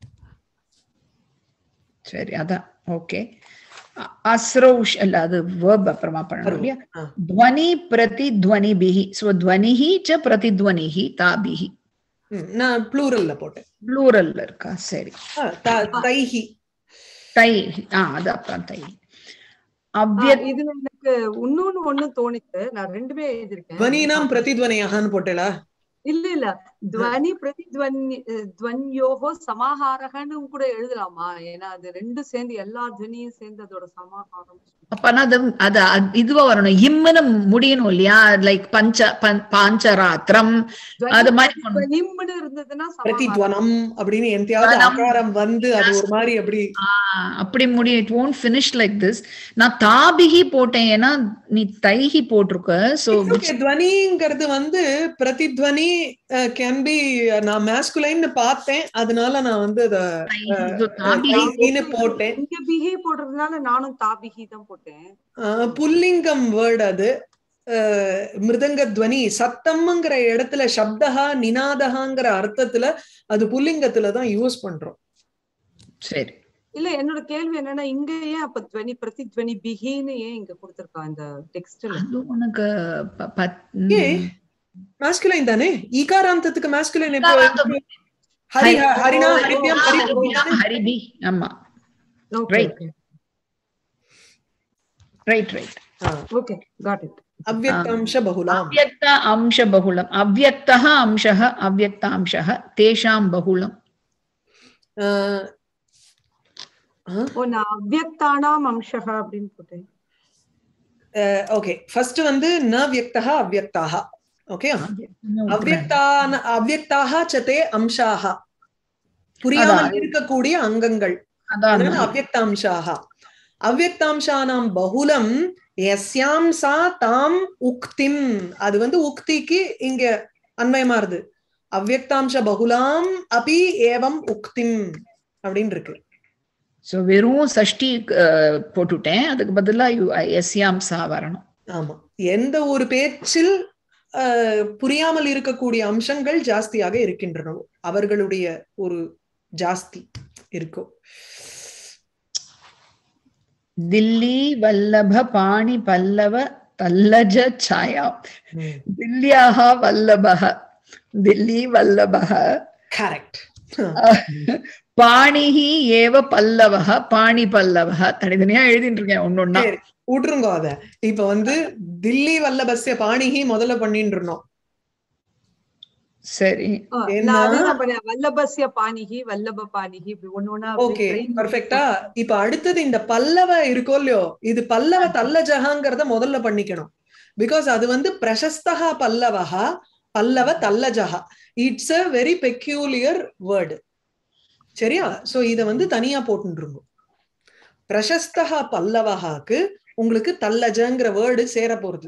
சரி அதான் ஓகே அஸ்ரௌஷ் அல்ல அது verb அப்புறமா பண்ணணும் இல்லையா ஆ. ध्वनि प्रतिध्वनिभिः स्वध्वनिः च प्रतिध्वनिः ताभिः ம், நான் ப்ளூரல்ல போட்டேன் ப்ளூரல் இருக்கா சரி ஆ, த- தைஹி தை ஆ அது அப்புறம் தை ஆ, அவ்யத் இதுல எனக்கு இன்னொன்னு ஒண்ணு தோணிச்சு நான் ரெண்டுமே எழுதிருக்கேன் துவனீனாம் பிரதித்வனயான்னு போட்டேளா இல்ல இல்ல துவனி பிரதித்வனி துவன்யோகோ சமாஹாரகன்னு கூட எழுதலாமா ஏன்னா அது ரெண்டும் சேர்ந்து எல்லா துவனியும் சேர்ந்து அதோட சமாஹாரம் அப்பனா அது அது அது- இதுவா வரணும் இம்முன்னு முடியணும் இல்லையா லைக் பஞ்ச பஞ்- பாஞ்சராத்திரம் அது மாதிரி பண்ணணும். துவனிம்னு இருந்ததுன்னா சமாஹாரம் பிரதித்வனம் அப்படின்னு எந்தையாவது துவனம். ஆகாரம் வந்து அது ஒரு மாதிரி அப்படி ஆ, அப்படி முடியும் it won't finish like this நான் தாபிகி போட்டேன் ஏன்னா நீ தைஹி போட்டிருக்க சோ Okay, துவனிங்கிறது வந்து பிரதித்வனி கேன் பி நான் மேஸ்குலைன்னு பார்த்தேன் அதனால நான் வந்து அத தாபிகி தைஹின்னு போட்டேன் இங்க பிஹி போடுறதுனால நானும் தாபிஹி தான் போட்டேன் ஆஹ் புல்லிங்கம் வேர்டு அது ஆஹ் மிருதங்க துவனி சத்தம்ங்கிற இடத்துல சப்தஹா நினாதகாங்கிற அர்த்தத்துல அது புல்லிங்கத்துல தான் யூஸ் பண்றோம் சரி இல்ல என்னோட கேள்வி என்னன்னா இங்க ஏன் அப்ப துவனி பிரதித்வனி பிஹின்னு ஏன் இங்க கொடுத்திருக்கா இந்த டெக்ஸ்ட்ல அது உனக்கு ப- பத்- ஏ மாஸ்குலைன் தானே ஈகாராந்தத்துக்கு மாஸ்குலைன் எப்போ ஈகாராந்தம். ஹரி ஹரி- ஹரினா ஓ, ஹரிபியம் ஓ, ஹரி ஓ. ஹரிபி ஆமா Right. Right right okay got it அவ்வக்தாம்ச பகுலாம் அவ்யக்த அம்ச பகுலம் அவ்யக்தः அம்சः அவ்யக்தாம்சः தேஷாம் பகுலம் ஆஹ் ஆஹ் ஓ நான் அவ்யக்தானாம் அம்சக அப்படின்னு போட்டேன் ஓகே ஃபர்ஸ்ட் வந்து ந வியக்தः அவ்யக்தாக ஓகே அவ்யக்தான அவ்யக்தாக சதே அம்சாக புரியாமல் அதான். இருக்கக்கூடிய அங்கங்கள் அதான் அதனால அவ்யக்த அம்சாக அவ்வக்தாம்சானாம் பகுலம் எஸ்யாம் சா தாம் உக்திம் அது வந்து உக்திக்கு இங்க அன்வயமாறுது அவ்வக்தாம்ச பகுலாம் அபி ஏவம் உக்திம் அப்படின்னு இருக்கு சோ வெறும் சஷ்டி அஹ், போட்டுட்டேன் அதுக்கு பதிலா யு- எஸ்யாம் சா வரணும் ஆமா எந்த ஒரு பேச்சில் அஹ், புரியாமல் இருக்கக்கூடிய அம்சங்கள் ஜாஸ்தியாக இருக்கின்றனவோ அவர்களுடைய ஒரு ஜாஸ்தி இருக்கோ தில்லி வல்லப பாணி பல்லவ தல்லஜ சாயா தில்லியாக வல்லபக தில்லி வல்லபக கரெக்ட் பாணிஹி ஏவ பல்லவக பாணி பல்லவக தனித்தனியா எழுதிட்டு இருக்கேன் ஒன்னொன்னா சரி விட்டுருங்க அத இப்ப வந்து தில்லி வல்லபஸ்ய பாணிகி முதல்ல பண்ணிட்டு இருந்தோம் சரி ஆ, என்ன? நான் அதுதான் பண்ணேன் வல்லபஸ்ய பாணிகி வல்லப பாணிகி இப்படி ஒண்ணு ஒண்ணா அப்படி ஓகே brain- பர்ஃபெக்டா இப்ப அடுத்தது இந்த பல்லவ இருக்கோ இல்லையோ இது பல்லவ தல்லஜகாங்கிறத முதல்ல பண்ணிக்கணும் பிகாஸ் அது வந்து பிரசஸ்தகா பல்லவஹா பல்லவ தல்லஜகா it's a very peculiar word சரியா சோ இத வந்து தனியா போட்டுருங்க பிரசஸ்தகா பல்லவஹாக்கு உங்களுக்கு தல்லஜங்கிற வேர்டு சேர போறது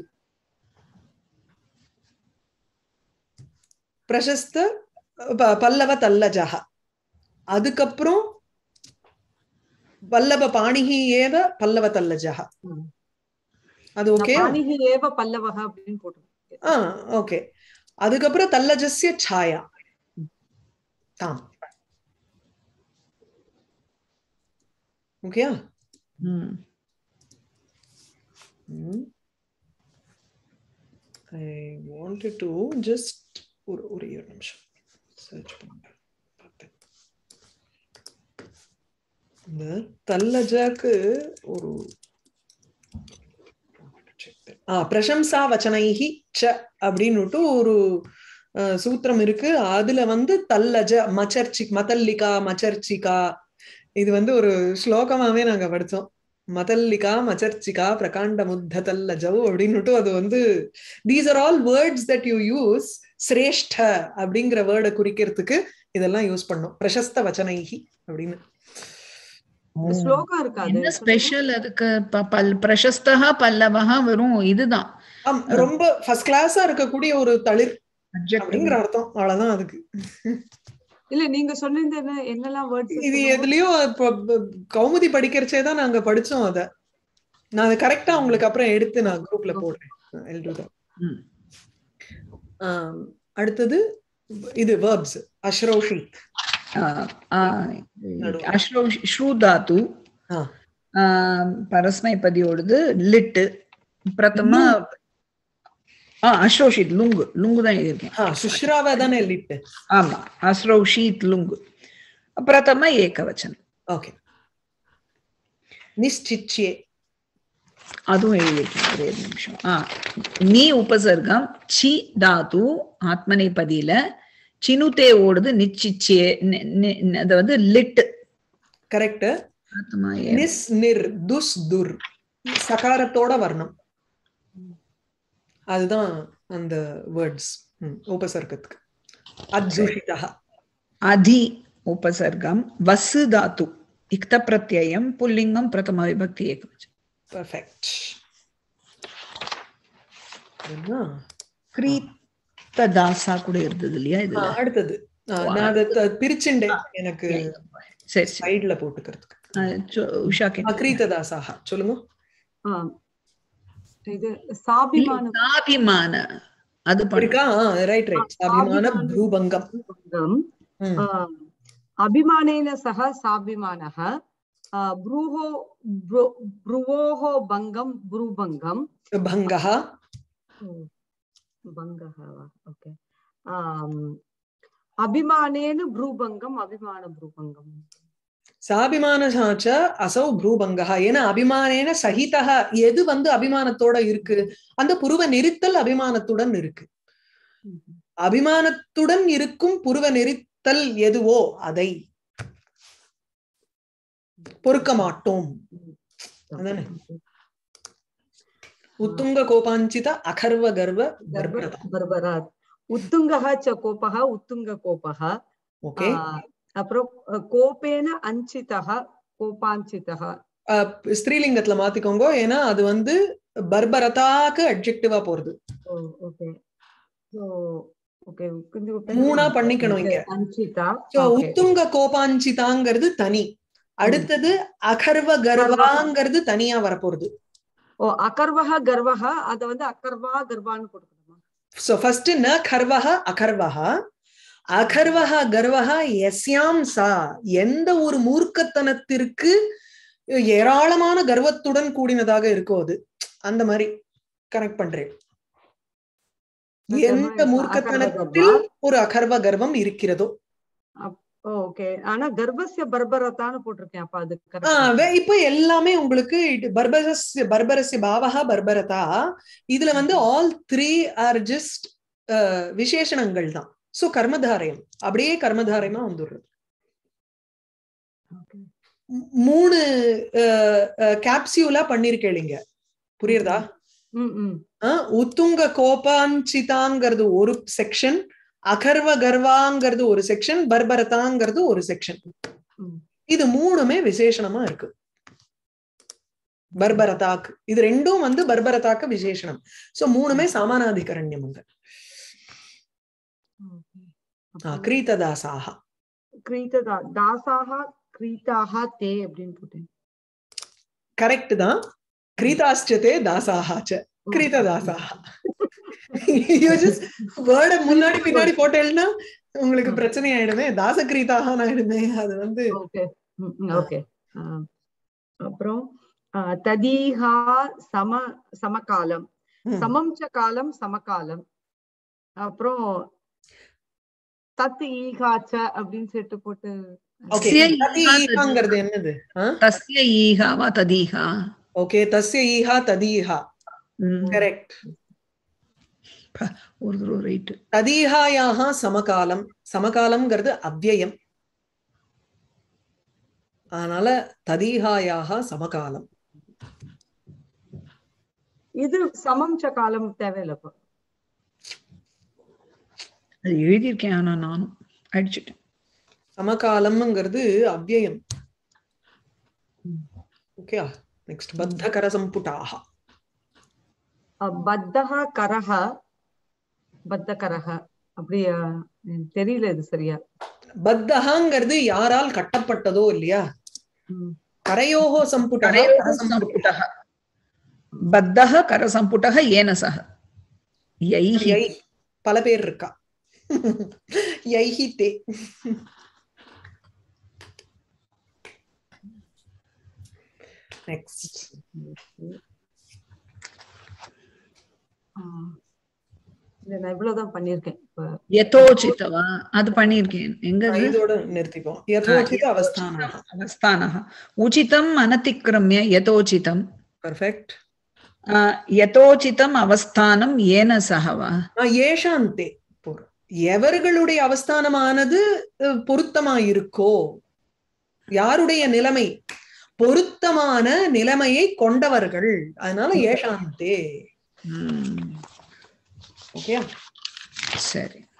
பிரசஸ்த ப- பல்லவ தல்லஜகா அதுக்கப்புறம் வல்லப பாணிகி ஏவ பல்லவ தல்லஜகா ம். அது நான் ஓகே பாணிகி ஏவ பல்லவக அப்படின்னு போட்டிருக்கேன் ஆ ஓகே அதுக்கப்புறம் தல்லஜஸ்ய ಛಾಯಾ தாம் ஓகேயா ம். ஐ வாண்டட் டு ஜஸ்ட் ஒரு ஒரு இரு நிமிஷம் சர்ச் பண்ணுறேன் பார்த்தேன் இந்த தல்லஜாக்கு ஒரு ஆ பிரசம்சா வச்சனைஹி ச அப்படின்னுட்டு ஒரு அஹ், சூத்திரம் இருக்கு அதுல வந்து தல்லஜ மச்சர்ச்சி மதல்லிகா மச்சர்ச்சிகா இது வந்து ஒரு ஸ்லோகமாவே நாங்க படிச்சோம் மதல்லிகா மச்சர்ச்சிகா பிரகாண்ட முத்த தல்லஜவ் அப்படின்னுட்டு அது வந்து these are all words that you use சிரேஷ்ட அப்படிங்கிற வேர்டை குறிக்கிறதுக்கு இதெல்லாம் யூஸ் பண்ணோம் பிரசஸ்த வச்சனைஹி அப்படின்னு இந்த ஸ்லோகம் இருக்காது என்ன ஸ்பெஷல் அதுக்கு ப- பல் பிரசஸ்தகா பல்லவகா வெறும் இதுதான் ஆம், ரொம்ப ஃபர்ஸ்ட் கிளாஸா இருக்கக்கூடிய ஒரு தளிர் Adjective. அப்படிங்கிற அர்த்தம் அவ்வளவுதான் அதுக்கு இல்ல நீங்க சொன்னது என்ன என்னெல்லாம் வேர்ட்ஸ் இது எதுலயோ இப்ப ப- கௌமுதி படிக்கிறச்சே தான் நாங்க படிச்சோம் அத நான் அதை கரெக்டா உங்களுக்கு அப்புறம் எடுத்து நான் குரூப்ல போடுறேன் I'll do that. ம். ஆம், அடுத்தது இது வேர்ப்ஸ் அஷ்ரோஷி ஆ, ஆ, அஸ்ரோ ஸ்ரூதாத்து ஆ. பரஸ்மைபதியோடது லிட்டு பிரதமா ஆ அஸ்ரோஷித் லுங்கு லுங்கு தான் எழுதியிருக்கேன் ஆ சுஷ்ராவா தானே லிட்டு ஆமா அஸ்ரௌஷீத் லுங்கு பிரதம ஏகவச்சனம் ஓகே நிஷ்டிச்சே அதுவும் எழுதியிருக்கேன் ஒரே ஒரு நிமிஷம் ஆ நீ உபசர்க்கம் சி தாத்து ஆத்மநேபதியில சினுதே ஓடுது நிச்சிச்சே நி- நி- அது வந்து லிட் கரெக்ட் ஆத்மா ஏ- நிஸ் நிர் துஸ் துர் சகாரத்தோட வரணும் அதுதான் அந்த வேர்ட்ஸ் உபசர்க்கத்துக்கு அத்யூஷிதா अधि उपसर्गम वसु धातु इक्त प्रत्ययम पुल्लिंगम प्रथम विभक्ति एकवचन பர்ஃபெக்ட் கிரீத்த தாசா கூட இருந்தது இல்லையா இதுல அடுத்தது ஆ, நான் அதை த- பிரிச்சுண்டேன் எனக்கு சரி சரி சைடுல போட்டுக்கிறதுக்கு அஹ் சு- உஷா கே அக்ரீததாசாக சொல்லுங்க இது சாபிமான சாபிமான அது பண்ணு. இருக்கா ரைட் ரைட் அபிமான ப்ரூபங்கம் भङ्गम् ம். आ, अभिमानेन सह साभिमानः आ, भ्रूहो भ्रु- भ्रुवोः भङ्गं भ्रूभङ्गं भङ्गः भङ्गः वा ओके आम्, अभिमानेन भ्रूभङ्गम् अभिमानभ्रूभङ्गम् சாபிமானசா ச அசௌ ப்ரூபங்கா ஏன்னா அபிமானேன சகிதா எது வந்து அபிமானத்தோட இருக்கு அந்த புருவ நெரித்தல் அபிமானத்துடன் இருக்கு அபிமானத்துடன் இருக்கும் புருவ நெரித்தல் எதுவோ அதை பொறுக்க மாட்டோம் அதானே? உத்துங்க கோபாஞ்சித அகர்வ கர்வ கர்ப்பரதா बर्बरात् उत्तुङ्गः च कोपः उत्तुङ्गकोपः ஓகே आ, அப்புறம் அ, கோபேன அஞ்சிதः கோபாஞ்சிதः அஹ், ஸ்திரீலிங்கத்துல மாத்திக்கோங்க ஏன்னா அது வந்து பர்பரதாக்கு அட்ஜெக்டிவா போறது ஓ ஓகே சோ ஓகே மூணா பண்ணிக்கணும் இங்க. அஞ்சிதா So, ஓகே உத்துங்க கோபாஞ்சிதாங்கிறது தனி அடுத்தது அகர்வ கர்வாங்கிறது தனியா வரப்போறது ஓ அகர்வஹ கர்வஹ அத வந்து அகர்வா கர்வான்னு கொடுக்கணுமா சோ ஃபர்ஸ்ட் ந கர்வஹ அகர்வஹ அகர்வஹ கர்வஹ எஸ்யாம் சா எந்த ஒரு மூர்க்கத்தனத்திற்கு ஏராளமான கர்வத்துடன் கூடினதாக இருக்கோ அது அந்த மாதிரி கனெக்ட் பண்றேன் எந்த மூர்க்கத்தனத்தில் ஒரு அகர்வ கர்வம் இருக்கிறதோ ஓகே ஆனா கர்ப்பஸ்ய பர்பரத்தான்னு போட்டிருக்கேன் அப்ப அது ஆஹ் correct. வே- இப்ப எல்லாமே உங்களுக்கு இது பர்பரஸ்ய பர்பரஸ்ய பாவகா பர்பரதா இதுல வந்து ஆல் த்ரீ ஆர் ஜஸ்ட் விசேஷணங்கள் தான் சோ கர்மதாரயம் அப்படியே கர்மதாரயமா வந்துடுறது Okay. மூ- மூணு கேப்சியூலா பண்ணிருக்கேளிங்க புரியுறதா ம் ம் ஆஹ் உத்துங்க கோபாஞ்சிதாங்கிறது ஒரு செக்ஷன் அகர்வ கர்வாங்கிறது ஒரு செக்ஷன் பர்பரதாங்கிறது ஒரு செக்ஷன் ம். இது மூணுமே விசேஷணமா இருக்கு பர்பரதாக்கு இது ரெண்டும் வந்து பர்பரதாக்கு விசேஷணம் சோ மூணுமே சமானாதிகரண்யம் அங்க Okay. ஆஹ் அப்புறம் கிரீததாசாக கிரீததா தாசாக கிரீதாக தே அப்படின்னு போட்டேன் கரெக்ட் தான் கிரீதாஷ்டதே தாசாக கிரீததாசாக வேர்ட முன்னாடி பின்னாடி போட்டேன்னா உங்களுக்கு ம். பிரச்சனை ஆயிடுமே தாசகிரீதாக ஆயிடுமே அது வந்து ஓகே ஓகே அப்புறம் ஆ, ததீஹா சம சமகாலம் ம். சமம் ச காலம் சமகாலம் அப்புறம் தத் ஈகாச்ச அப்படின்னு சொல்லிட்டு போட்டு Okay, தஸ்ய ததி ஈஹா ஈஹாங்கிறது என்னது தஸ்ய ஈஹா வா ததீஹா ஓகே தஸ்ய ஈஹா ததீஹா ம். கரெக்ட் ஒரு தடவை ரைட் ததீஹாயாக சமகாலம் சமகாலம்ங்கிறது அவ்யயம் அதனால ததீஹாயாக சமகாலம் இது சமம் ச காலம் தேவையில்லை இப்போ அது எழுதியிருக்கேன் ஆனா நானும் அடிச்சுட்டேன் சமகாலம்ங்கிறது அவ்யயம் ம். ஓகே நெக்ஸ்ட் பத்தகர சம்புட்டாக அ, பத்தக கரக பத்த கரக அப்படி அ, எனக்கு தெரியல இது சரியா பத்தகாங்கிறது யாரால் கட்டப்பட்டதோ இல்லையா ம். கரையோகோ சம்புட்டக கரையோக கரசம்புட்டக. சம்புட்டः பத்தः கரசம்புட்டः ஏன சக யைஹி யை பல பேர் இருக்கா யைஹி தே நெக்ஸ்ட் ஆ. இல்ல நான் இவ்வளவுதான் பண்ணிருக்கேன் இப்ப யதோச்சிதவா அது பண்ணியிருக்கேன் எங்க அது? இதோட நிறுத்திப்போம் யதோச்சித அவஸ்தான அவஸ்தானः உச்சிதம் அனதிக்கிரமிய யதோச்சிதம் பர்ஃபெக்ட் ஆ, யதோச்சிதம் அவஸ்தானம் ஏன சகவா ஏஷாந்தே போறோம் எவர்களுடைய அவஸ்தானமானது அஹ், பொருத்தமா இருக்கோ யாருடைய நிலைமை பொருத்தமான நிலைமையை கொண்டவர்கள் அதனால ஏஷாந்தே ம், ஓகே சரி